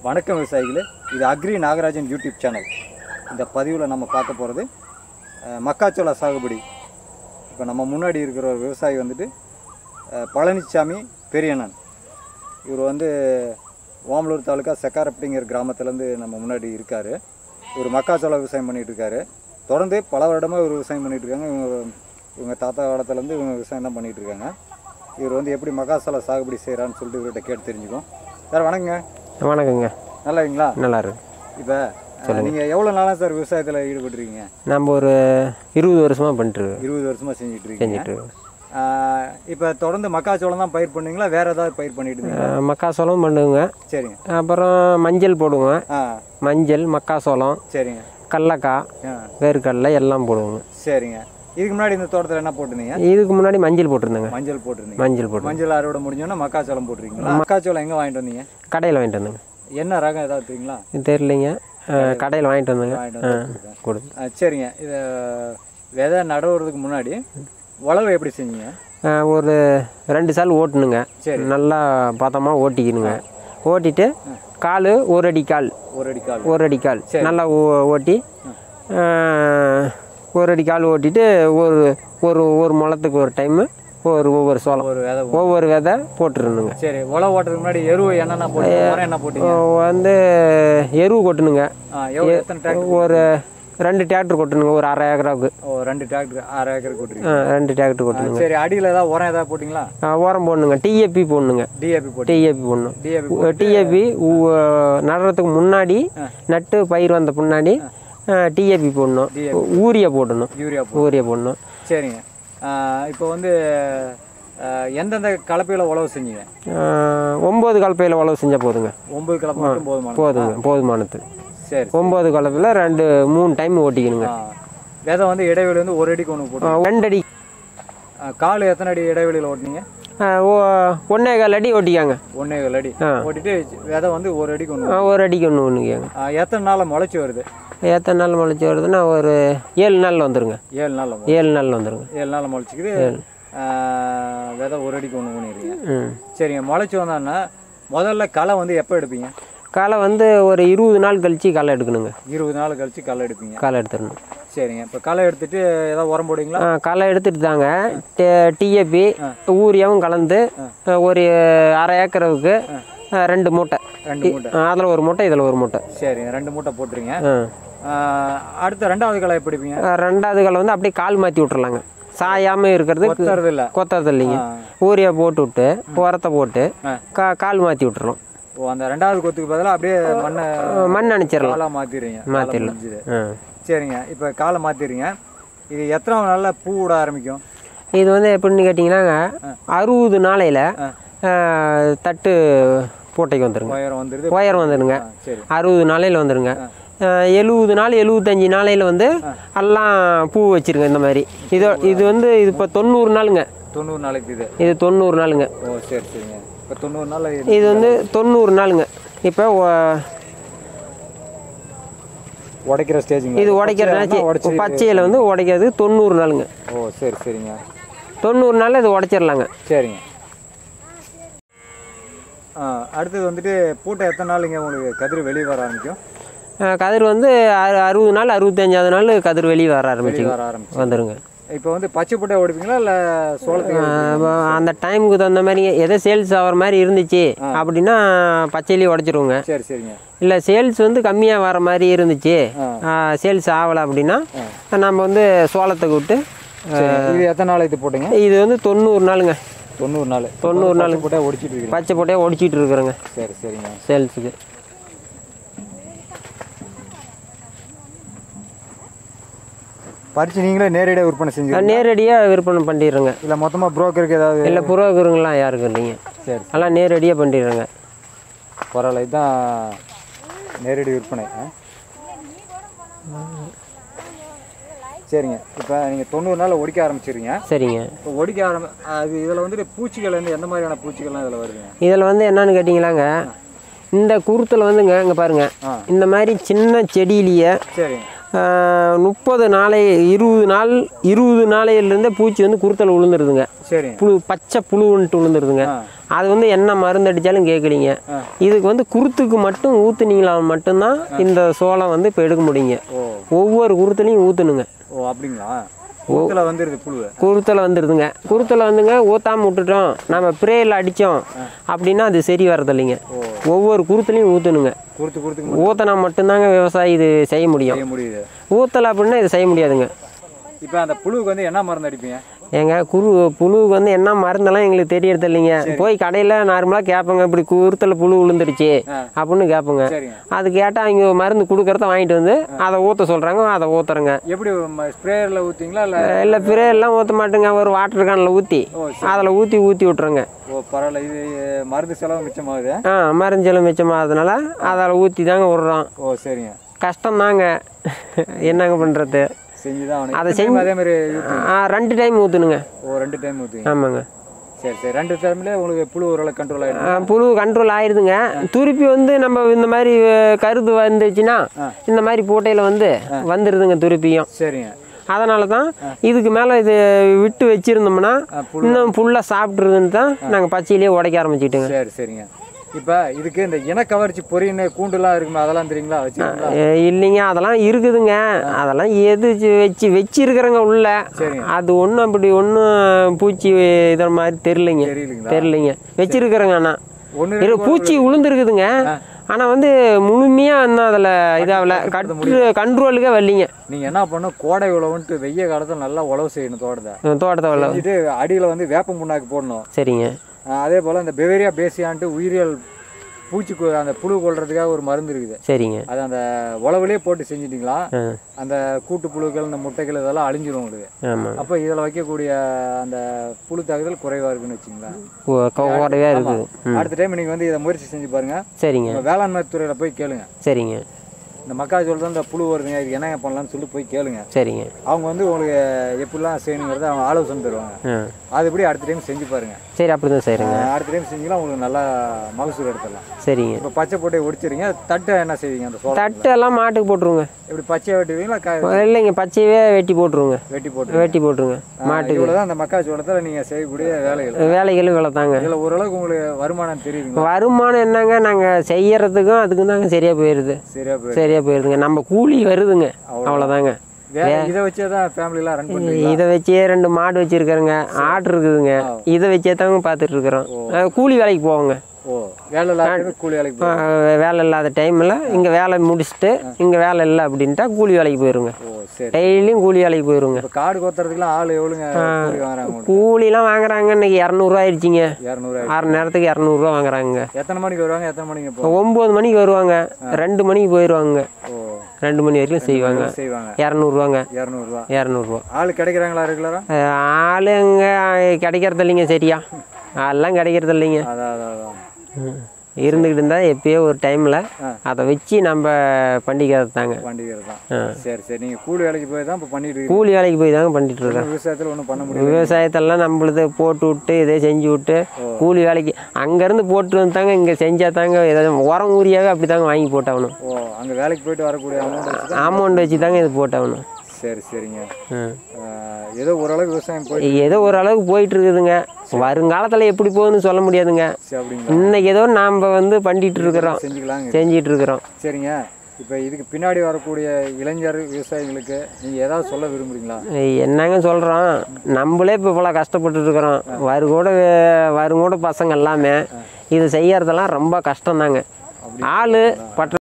வணக்கம் விவசாயிகளே இது அக்ரி நாகராஜன் யூடியூப் சேனல் இந்த பதிவில் நம்ம பார்க்க போகிறது மக்காச்சோள சாகுபடி இப்போ நம்ம முன்னாடி இருக்கிற ஒரு விவசாயி வந்துட்டு அஹ், பழனிச்சாமி பெரியண்ணன் இவர் வந்து ஓமலூர் தாலுக்கா செக்காரப்பட்டிங்கிற கிராமத்துலேருந்து நம்ம முன்னாடி இருக்கார் இவர் மக்காச்சோள விவசாயம் பண்ணிகிட்டு இருக்காரு தொடர்ந்து பல வருடமாக இவர் விவசாயம் பண்ணிகிட்டு இருக்காங்க இவங்க இவங்க தாத்தா காலத்துலேருந்து இவங்க விவசாயம் தான் பண்ணிகிட்டு இருக்காங்க இவர் வந்து எப்படி மக்காச்சோள சாகுபடி செய்கிறான்னு சொல்லிட்டு இவர்கிட்ட கேட்டு தெரிஞ்சுக்கோம் சார் வணக்கங்க வணக்கங்க நல்லா இருக்கீங்களா நல்லா இருக்கு இப்போ நீங்கள் எவ்வளோ நாளாக சார் விவசாயத்தில் ஈடுபட்டுருக்கீங்க நம்ம ஒரு இருபது வருஷமாக பண்ணிட்டுருக்கோம் இருபது வருஷமாக செஞ்சுட்டு இருக்கீங்க செஞ்சுட்டு இருக்கோம் இப்போ தொடர்ந்து மக்காச்சோளம் தான் பயிர் பண்ணுவீங்களா வேற ஏதாவது பயிர் பண்ணிட்டு இருந்தீங்களா அஹ் மக்காசோளம் பண்ணுவோங்க சரிங்க அப்புறம் மஞ்சள் போடுவோங்க ஆ மஞ்சள் மக்காசோளம் சரிங்க கடலக்காய் ஆ வேர்க்கடலை எல்லாம் போடுவோங்க சரிங்க இதுக்கு முன்னாடி இந்த தோட்டத்தில் என்ன போட்டிருந்தீங்க இதுக்கு முன்னாடி மஞ்சள் போட்டிருந்தேங்க மஞ்சள் போட்டிருந்தீங்க மஞ்சள் போட்டு மஞ்சள் அறுவடை முடிஞ்சோன்னா மக்காச்சோளம் போட்டிருக்கீங்களா மக்காச்சோளம் எங்கே வாங்கிட்டு வந்தீங்க கடையில் வாங்கிட்டு வந்தேங்க என்ன ரகம் ஏதாவது தெரியுங்களா இது தெரியலைங்க அஹ் கடையில் வாங்கிட்டு வந்தேங்க வாங்கிட்டு வந்து வச்சிருக்கேன். கொடுத்து ஆ, சரிங்க இதை விதை நடவுறதுக்கு முன்னாடி உழவு எப்படி செஞ்சீங்க அஹ் ஒரு ரெண்டு சால் ஓட்டணுங்க சரி. நல்லா பதமாக ஓட்டிக்கணுங்க ஓட்டிட்டு கால் ஒரு அடி கால் ஒரு அடி கால் ஒரு அடி கால் நல்லா ஓ- ஓட்டி அஹ், ஒரு அடி கால் ஓட்டிட்டு ஒரு ஒரு ஒரு முளத்துக்கு ஒரு டைமு ஒரு ஒவ்வொரு சோளம் ஒரு விதை ஒவ்வொரு விதை போட்டுருணுங்க சரி உழவு ஓட்டுறதுக்கு முன்னாடி எருவு என்னென்ன போட்டீங்க உரம் என்ன போட்டீங்க வந்து எருவு கொட்டணுங்க ஆ, எவ்வளோ எத்தனை டிராக்டர் ஒரு ரெண்டு டிராக்டர் கொட்டணுங்க ஒரு அரை ஏக்கராவுக்கு ஓ ரெண்டு டிராக்டர் அரை ஏக்கர் போட்டுருக்கீங்க அஹ், ரெண்டு டிராக்டர் கொட்டணுங்க சரி அடியில் ஏதாவது உரம் ஏதாவது போட்டிங்களா அஹ், உரம் போடணுங்க டிஏபி போடணுங்க டிஏபி போட்டு டிஏபி போடணும் டிஏபி டிஏபி நடுறதுக்கு முன்னாடி நட்டு பயிர் வந்த முன்னாடி டிஏபி போடணும் ஊரியா போடணும் யூரியா போ ஊரியா போடணும் சரிங்க ஆ, இப்போ வந்து ஆ, எந்தெந்த கலப்பையில் உழவு செஞ்சீங்க அஹ், ஒம்பது கலப்பையில் உழவு செஞ்சால் போதுங்க ஒன்பது கலப்பை மட்டும் போதுமான போதுங்க போதுமானது சரி ஒம்பது கலப்பில் ரெண்டு மூணு டைம் ஓட்டிக்கணுங்க ஆ, விதை வந்து இடைவெளி வந்து ஒரு அடிக்கு ஒன்று போட்டு அஹ், ரெண்டு அடி ஆ, கால் எத்தனை அடி இடைவெளியில் ஓட்டினீங்க அஹ், ஒ- ஒன்னே கால் அடி ஓட்டிக்காங்க ஒன்றே கால் அடி ஆ. ஓட்டிட்டு விதை வந்து ஒரு அடிக்கு ஒன்று அஹ், ஒரு அடிக்கு ஒன்று ஒன்றுக்காங்க எத்தனை நாளில் முளைச்சி வருது எத்தனை நாள் முளைச்சி வருதுன்னா ஒரு ஏழு நாள் வந்துருங்க ஏழு நாளில் ஏழு நாள் வந்துருங்க ஏழு நாளில் முளைச்சிக்குது ஆ, விதை ஒரு அடிக்கு ஒன்று ஊனிடுறீங்க ம் சரிங்க முளைச்சி வந்தான்னா முதல்ல களை வந்து எப்போ எடுப்பீங்க களை வந்து ஒரு இருபது நாள் கழிச்சு களை எடுக்கணுங்க இருபது நாள் கழிச்சு களை எடுப்பீங்க களை எடுத்துடணும் சரிங்க இப்போ களை எடுத்துட்டு ஏதாவது உரம் போடுவீங்களா ஆ, களை எடுத்துட்டு தாங்க டிஏபி ஊரியாவும் கலந்து ஆ, ஒரு அரை ஏக்கருக்கு ஆ, ரெண்டு மூட்டை ரெண்டு மூட்டை அதில் ஒரு மூட்டை இதில் ஒரு மூட்டை சரிங்க ரெண்டு மூட்டை போட்டுருங்க ஆ. ஆ, அடுத்த ரெண்டாவது களை எப்படி எடுப்பீங்க ஆ, ரெண்டாவது களை வந்து அப்படியே கால் மாற்றி விட்டுறலாங்க சாயாமல் இருக்கிறதுக்கு கொத்துறது இல்லை கொத்தறது இல்லைங்க ஊரியா போட்டு விட்டு உரத்தை போட்டு கா கால் மாற்றி விட்டுறோம் ஓ அந்த ரெண்டாவது கொத்துக்கு பதிலாக அப்படியே மண்ணை ஆ, மண் அணைச்சிடலாம் காலாக மாற்றிடுறீங்க மாற்றிடலாம் ஆ சரிங்க இப்போ காலை மாற்றிடுறீங்க இது எத்தனை நாளில் பூ விட ஆரம்பிக்கும் இது வந்து எப்படின்னு கேட்டிங்கன்னாங்க அறுபது நாளையில் தட்டு போட்டைக்கு வந்துருங்க உயரம் வந்துடுது உயரம் வந்துடுங்க ஆ, சரி அறுபது நாளையில் வந்துருங்க அஹ் எழுபது நாள் எழுபத்தஞ்சி நாளையில் வந்து எல்லாம் பூ வச்சிருங்க இந்த மாதிரி இது இது வந்து இது இப்போ தொண்ணூறு நாளுங்க தொண்ணூறு நாளைக்கு இது இது தொண்ணூறு நாளுங்க ஓ சரி சரிங்க இப்போ தொண்ணூறு நாள் இது வந்து தொண்ணூறு நாளுங்க இப்போ உடைக்கிற ஸ்டேஜுங்க இது உடைக்கிறதுனாச்சு உடச்சி பச்சையில் வந்து உடைக்கிறதுக்கு தொண்ணூறு நாளுங்க ஓ சரி சரிங்க தொண்ணூறு நாளில் இது உடைச்சிடலாங்க சரிங்க ஆ அடுத்தது வந்துட்டு பூட்டை எத்தனை நாளுங்க உங்களுக்கு கதிர் வெளியே வர ஆரம்பிக்கும் அஹ் கதிர் வந்து அறு- அறுபது நாள் அறுபத்தஞ்சாவது நாள் கதிர் வெளியே வர வெளியே ஆரம்பிச்சுங்க வர ஆரம்பிச்சு வந்துருங்க இப்போ வந்து பச்சை பூட்டை ஓடிப்பீங்களா இல்லை சோளத்துக்கு அப்போ அந்த டைமுக்கு தகுந்த மாதிரி எதோ சேல்ஸ் ஆகிற மாதிரி இருந்துச்சு அப்படின்னா பச்சையிலேயே உடச்சிருவோங்க சரி சரிங்க இல்லை சேல்ஸ் வந்து கம்மியாக வர மாதிரி இருந்துச்சு ஆ. சேல்ஸ் ஆகலை அப்படின்னா நம்ம வந்து சோளத்துக்கு விட்டு சரி இது எத்தனை நாள் இது போட்டீங்க இது வந்து தொண்ணூறு நாளுங்க தொண்ணூறு நாள் தொண்ணூறு நாள் போட்டே ஒடிச்சிட்டு இருக்கீங்க பச்சை போட்டே ஒடிச்சிட்டு இருக்கிறேங்க சரி சரிங்க சேல்ஸுக்கு பறிச்சு நீங்களே நேரடியாக விற்பனை செஞ்சு நேரடியாக விற்பனை பண்ணிடுறேங்க இல்லை மொத்தமாக புரோக்கருக்கு ஏதாவது இல்லை புரோக்கருங்களாம் யாருக்கும் இல்லைங்க சரி எல்லாம் நேரடியாக பண்ணிடுறேங்க பரவாயில்ல இதுதான் நேரடி விற்பனை ஆ? சரிங்க இப்போ நீங்கள் தொண்ணூறு நாள் ஒடிக்க ஆரம்பிச்சிடுறீங்க சரிங்க இப்போ ஒடிக்க ஆரம்பி அது இதில் வந்துட்டு பூச்சிகள் வந்து எந்த மாதிரியான பூச்சிகள்லாம் இதில் வருதுங்க இதில் வந்து என்னன்னு கேட்டிங்களாங்க இந்த குருத்தில் வந்துங்க இங்கே பாருங்க ஆ. இந்த மாதிரி சின்ன செடியிலேயே சரிங்க முப்பது நாளை இருபது நாள் இருபது நாளையிலேருந்தே பூச்சி வந்து குருத்தில் விழுந்துருதுங்க சரிங்க புழு பச்சை புழுன்ட்டு விழுந்துருதுங்க ஆ. அது வந்து என்ன மருந்து அடித்தாலும் கேட்கலீங்க இதுக்கு வந்து குருத்துக்கு மட்டும் ஊற்றுனீங்களா மட்டும்தான் இந்த சோளம் வந்து இப்போ எடுக்க முடியுங்க ஓ ஒவ்வொரு குருத்துலையும் ஊற்றணுங்க ஓ அப்படிங்களா ஊத்துல வந்துருது புழு குருத்தில் வந்துடுதுங்க குருத்தில் வந்துங்க ஊற்றாம விட்டுட்டோம் நம்ம பிரேயில் அடித்தோம் அப்படின்னா அது சரி வரதில்லைங்க ஒவ்வொரு குருத்துலையும் ஊற்றணுங்க கொடுத்து கொடுத்து ஊற்றினா மட்டும்தாங்க விவசாயி இது செய்ய முடியும் செய்ய முடியுது ஊற்றலை அப்படின்னா இது செய்ய முடியாதுங்க இப்போ அந்த புழுவுக்கு வந்து என்ன மருந்து அடிப்பீங்க ஏங்க குரு புழுவுக்கு வந்து என்ன மருந்தெல்லாம் எங்களுக்கு தெரியறது இல்லைங்க போய் கடையில் நார்மலாக கேட்போங்க இப்படி குருத்தில் புழு விழுந்துருச்சு அப்படின்னு கேட்போங்க சரிங்க அது கேட்டால் அவங்க மருந்து கொடுக்கறத வாங்கிட்டு வந்து அதை ஊற்ற சொல்கிறாங்க அதை ஊற்றுறங்க எப்படி ஸ்ப்ரேயரில் ஊற்றிங்களா இல்லை இல்லை பிரே எல்லாம் ஊற்ற மாட்டேங்க ஒரு வாட்டர் கேனில் ஊற்றி ஓ அதில் ஊற்றி ஊற்றி விட்ருங்க ஓ பரவாயில்ல இது மருந்து செலவு மிச்சமாகுது ஆ மருஞ்சலம் மிச்சமாகறதுனால அதில் ஊற்றி தாங்க விட்றோம் ஓ சரிங்க கஷ்டம்தாங்க என்னங்க பண்ணுறது செஞ்சு தான் அதை அவனுக்கு செஞ்சு- அதே மாதிரி ஊற்றி ஆ ரெண்டு டைம் ஊற்றணுங்க ஓ ரெண்டு டைம் ஊற்றுவீங்க ஆமாங்க சரி சரி ரெண்டு டைம்ல உங்களுக்கு புழு ஓரளவு கண்ட்ரோல் ஆகிடும் ஆ, புழு கண்ட்ரோல் ஆயிருதுங்க திருப்பி வந்து நம்ம இந்த மாதிரி அஹ், கருது வந்துச்சுன்னா இந்த மாதிரி பூட்டையில் வந்து வந்துடுதுங்க திருப்பியும் சரிங்க அதனால தான் இதுக்கு மேலே இது விட்டு வச்சிருந்தோம்னா ஆ, புழு இன்னும் ஃபுல்லாக சாப்பிட்றதுன்னு தான் நாங்கள் பச்சையிலேயே உடைக்க ஆரம்பிச்சிட்டுங்க சரி சரிங்க இப்போ இதுக்கு இந்த இனக்கவர்ச்சி பொறின்னு கூண்டுலாம் இருக்குமே அதெல்லாம் தெரியுங்களா வச்சுருக்கீங்களா அஹ், இல்லைங்க அதெல்லாம் இருக்குதுங்க அதெல்லாம் எது வச்சு- வச்சு வச்சிருக்கிறேங்க உள்ள சரிங்க. அது ஒன்றும் அப்படி ஒன்றும் பூச்சி இதை மாதிரி தெரிலிங்க தெரியலீங்களா தெரிலிங்க வச்சிருக்கிறேங்க ஆனால் ஒன்று இரு பூச்சி உளுந்துருக்குதுங்க ஆனால் வந்து முழுமையாக இன்னும் அதில் இதாகல கட்டு கண்ட்ரோலுக்கே வரலிங்க நீங்கள் என்ன பண்ணணும் கோடை உழவுன்ட்டு வெய்ய காலத்தில் நல்லா உழவு செய்யணும் தோட்டத்தை தோட்டத்தை வரல செஞ்சுட்டு அடியில் வந்து வேப்ப புண்ணாக்கு போடணும் சரிங்க ஆஹ் அதே போல் இந்த பெவேரியா பேசியான்ட்டு உயிரியல் பூச்சி கொ- அந்த புழு கொல்றதுக்காக ஒரு மருந்து இருக்குது சரிங்க அது அந்த உழவுலேயே போட்டு செஞ்சிட்டிங்களா ஆ அந்த கூட்டு புழுக்கள் இந்த முட்டைகள் இதெல்லாம் அழிஞ்சிரும் உங்களுக்கு ஆமாம் அப்போ இதில் வைக்கக்கூடிய அந்த புழு தாக்குதல் குறைவாக இருக்குன்னு வச்சுங்களேன் கோடையாக இருக்குது ம் அடுத்த டைம் நீங்கள் வந்து இதை முயற்சி செஞ்சு பாருங்க சரிங்க உங்கள் வேளாண்மை துறையில் போய் கேளுங்க சரிங்க இந்த மக்காச்சோளம் தான் இந்த புழு வருதுங்க இதுக்கு என்ன பண்ணலாம்னு சொல்லி போய் கேளுங்க சரிங்க அவங்க வந்து உங்களுக்கு எப்படிலாம் செய்யணுங்கிறத அவங்க ஆலோசனை தருவாங்க ஆ அதுபடி அடுத்த டைம் செஞ்சு பாருங்க சரி அப்படி தான் செய்கிறேங்க ஆஹ் அடுத்த டைம் செஞ்சீங்கன்னா உங்களுக்கு நல்லா மகசூல் எடுத்துடலாம் சரிங்க இப்போ பச்சை போட்டை ஒடிச்சிருங்க தட்டை என்ன செய்வீங்க அந்த சோளம் தட்டு எல்லாம் மாட்டுக்கு போட்டுருங்க எப்படி பச்சையாக வெட்டுவீங்களா காய இல்லைங்க பச்சையவே வெட்டி போட்டுருங்க வெட்டி போட்டு வெட்டி போட்டுருங்க மாட்டுக்கு இவ்வளோதான் அந்த மக்காச்சோளத்தில் நீங்கள் செய்யக்கூடிய வேலைகள் வேலைகளும் வளர்த்தாங்க இதில் ஓரளவுக்கு உங்களுக்கு வருமானம் தெரியுதுங்க வருமானம் என்னங்க நாங்கள் செய்யறதுக்கும் அதுக்கும் தாங்க சரியாக போயிடுது சரியா போய் சரியாக போயிடுதுங்க நம்ம கூலி வருதுங்க அவ்வளோதாங்க வேலை இதை வச்சே தான் ஃபேமிலிலாம் ரன் பண்ணுறீங்க இதை வச்சே ரெண்டு மாடு வச்சிருக்கிறேங்க ஆடு இருக்குதுங்க இதை வச்சே தாங்க பார்த்துட்டு இருக்கிறோம் அஹ் கூலி வேலைக்கு போவோங்க ஓ வேலை இல்லாத கூலி வேலைக்கு போய் அஹ் வேலை இல்லாத டைமில் இங்கே வேலை முடிச்சுட்டு இங்கே வேலை இல்லை அப்படின்ட்டா கூலி வேலைக்கு போயிருங்க ஓ சரி டெய்லியும் கூலி வேலைக்கு போயிருங்க இப்போ காடு கொத்துறதுக்குலாம் ஆள் எவ்வளோங்க கூலி வாங்குறாங்க உங்களுக்கு கூலிலாம் வாங்குறாங்க இன்னைக்கு இரநூறுவா ஆயிடுச்சிங்க இரநூறு ஆறு நேரத்துக்கு இரநூறுவா வாங்குறாங்க எத்தனை மணிக்கு வருவாங்க எத்தனை மணிக்கு போ ஒம்பது மணிக்கு வருவாங்க ரெண்டு மணிக்கு போயிடுவாங்க ஓ ரெண்டு மணி வரைக்கும் செய்வாங்க செய்வாங்க இரநூறுவாங்க இரநூறுவா இரநூறுவா ஆள் கிடைக்கிறாங்களா ரெகுலராக ஆளுங்க கிடைக்கிறது இல்லைங்க சரியா ஆள்லாம் கிடைக்கிறது இல்லைங்க அதான் அதான் அதான் ம். இருந்துக்கிட்டு இருந்தால் எப்பயோ ஒரு டைமில் அதை வச்சு நம்ம பண்ணிக்கிறது தாங்க பண்டிகை தான் சரி சரி நீங்கள் கூலி வேலைக்கு போய் தான் இப்போ பண்ணிட்டு இருக்கீங்க கூலி வேலைக்கு போய் தாங்க பண்ணிட்டு இருக்கோம் விவசாயத்தில் ஒன்றும் பண்ண முடியாது விவசாயத்தெல்லாம் நம்மளுது போட்டு விட்டு இதே செஞ்சு விட்டு கூலி வேலைக்கு அங்கேருந்து போட்டு வந்து தாங்க இங்கே செஞ்சால் தாங்க ஏதாவது உரம் ஊரியாவே அப்படி தாங்க வாங்கி போட்டாகணும் ஓ அங்கே வேலைக்கு போயிட்டு வரக்கூடிய அமௌண்ட் வச்சு தான் அமௌண்ட் வச்சு தாங்க இது போட்டாகணும் சரி சரிங்க ம் ஆஹ் ஏதோ ஓரளவுக்கு விவசாயம் போய் ஏதோ ஓரளவுக்கு போயிட்டு இருக்குதுங்க வருங்காலத்தில் எப்படி போகுதுன்னு சொல்ல முடியாதுங்க சரி அப்படிங்களா இன்னைக்கு ஏதோ நாம் வந்து பண்ணிட்டு இருக்கிறோம் செஞ்சுக்கலாங்க செஞ்சிட்டு இருக்கிறோம் சரிங்க இப்போ இதுக்கு பின்னாடி வரக்கூடிய இளைஞர் விவசாயிகளுக்கு நீங்கள் ஏதாவது சொல்ல விரும்புறீங்களா என்னங்க சொல்கிறோம் நம்மளே இப்போ இவ்வளோ கஷ்டப்பட்டு இருக்கிறோம் வருகூட வருங்கூட பசங்க எல்லாமே இது செய்யறதெல்லாம் ரொம்ப கஷ்டம்தாங்க ஆள் பற்ற